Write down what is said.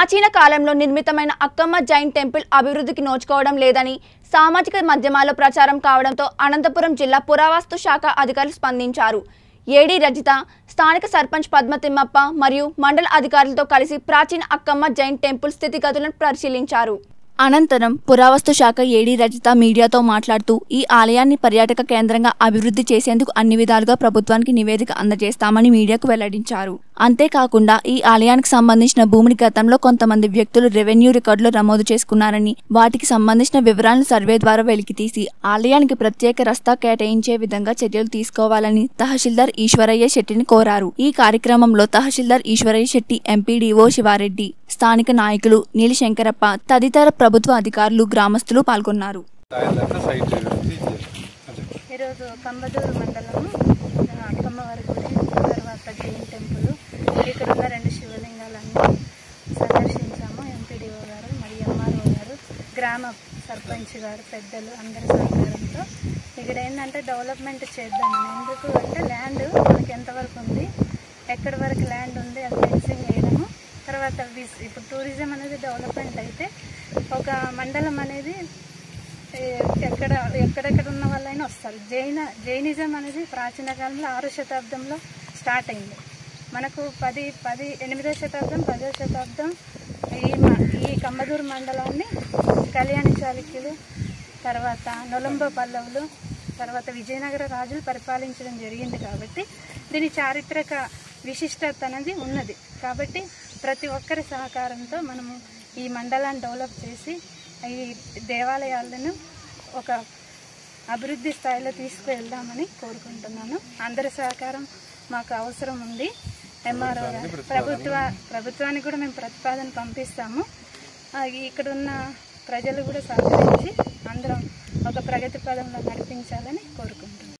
ప్రాచీన కాలంలో నిర్మితమైన అక్కమ్మ జైన్ టెంపుల్ అభివృద్ధికి నోచుకోవడం లేదని సామాజిక మాధ్యమాల్లో ప్రచారం కావడంతో అనంతపురం జిల్లా పురావస్తు శాఖ అధికారులు స్పందించారు ఏడీ రజిత స్థానిక సర్పంచ్ పద్మ తిమ్మప్ప మరియు మండల అధికారులతో కలిసి ప్రాచీన అక్కమ్మ జైన్ టెంపుల్ స్థితిగతులను పరిశీలించారు అనంతరం పురావస్తు శాఖ ఏడీ రజిత మీడియాతో మాట్లాడుతూ ఈ ఆలయాన్ని పర్యాటక కేంద్రంగా అభివృద్ధి చేసేందుకు అన్ని విధాలుగా ప్రభుత్వానికి నివేదిక అందజేస్తామని మీడియాకు వెల్లడించారు అంతేకాకుండా ఈ ఆలయానికి సంబంధించిన భూమిని గతంలో కొంతమంది వ్యక్తులు రెవెన్యూ రికార్డులో నమోదు చేసుకున్నారని వాటికి సంబంధించిన వివరాలను సర్వే ద్వారా వెలికితీసి ఆలయానికి ప్రత్యేక రస్తా కేటాయించే విధంగా చర్యలు తీసుకోవాలని తహసీల్దార్ ఈశ్వరయ్య శెట్టిని కోరారు ఈ కార్యక్రమంలో తహసీల్దార్ ఈశ్వరయ్య శెట్టి ఎంపీడీఓ శివారెడ్డి స్థానిక నాయకులు నీలిశంకరప్ప తదితర ప్రభుత్వ అధికారులు గ్రామస్తులు పాల్గొన్నారు దాకా సైట్ తీసేది అదే ఈరోజు కంబదూరు మండలము ఆ, అక్కమ్మవారి గుడి తర్వాత జైన్ టెంపుల్ ఇక్కడ ఉన్న రెండు శివలింగాలన్నీ సందర్శించాము ఎంపీడీఓ గారు మరియు ఎంఆర్ఓ గారు గ్రామ సర్పంచ్ గారు పెద్దలు అందరి సహకారంతో ఇక్కడ ఏంటంటే డెవలప్మెంట్ చేద్దామని ఎందుకు అంటే ల్యాండ్ మనకి ఎంతవరకు ఉంది ఎక్కడి వరకు ల్యాండ్ ఉంది అది ఫెన్సింగ్ వేయడము తర్వాత విస్- ఇప్పుడు టూరిజం అనేది డెవలప్మెంట్ అయితే ఒక మండలం అనేది ఏ- ఎక్కడ ఎక్కడెక్కడ ఉన్న వాళ్ళైనా వస్తారు జైన జైనిజం అనేది ప్రాచీన కాలంలో ఆరో శతాబ్దంలో స్టార్ట్ అయింది మనకు పది పది ఎనిమిదో శతాబ్దం పదో శతాబ్దం ఈ మ- ఈ కంబదూరు మండలాన్ని కళ్యాణి చాళుక్యులు తర్వాత నొలంబ పల్లవులు తర్వాత విజయనగర రాజులు పరిపాలించడం జరిగింది కాబట్టి దీని చారిత్రక విశిష్టత అనేది ఉన్నది కాబట్టి ప్రతి ఒక్కరి సహకారంతో మనము ఈ మండలాన్ని డెవలప్ చేసి ఈ దేవాలయాలను ఒక అభివృద్ధి స్థాయిలో తీసుకువెళ్దామని కోరుకుంటున్నాను అందరి సహకారం మాకు అవసరం ఉంది ఎంఆర్ఓ గారు ప్రభుత్వ ప్రభుత్వానికి కూడా మేము ప్రతిపాదన పంపిస్తాము ఆ, ఇక్కడ ఉన్న ప్రజలు కూడా సహకరించి అందరం ఒక ప్రగతి పదంలో నడిపించాలని కోరుకుంటున్నాను